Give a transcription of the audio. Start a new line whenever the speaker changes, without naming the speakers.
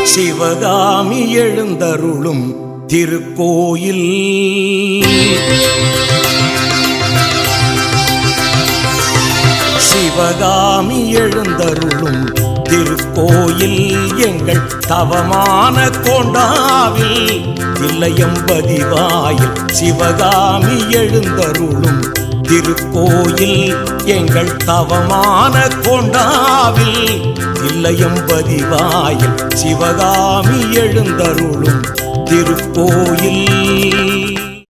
சிவகாமி எழுந்தருளும் திருக்கோயில் சிவகாமி எழுந்தருளும் திருக்கோயில் எங்கள் தவமான கொண்டாவில் தில்லையம்பதிவாயில் சிவகாமி எழுந்தருளும் திருக்கோயில் எங்கள் தவமான கொண்டாவில் தில்லையம்பதிவாயில் சிவகாமி எழுந்தருளும் திருக்கோயில்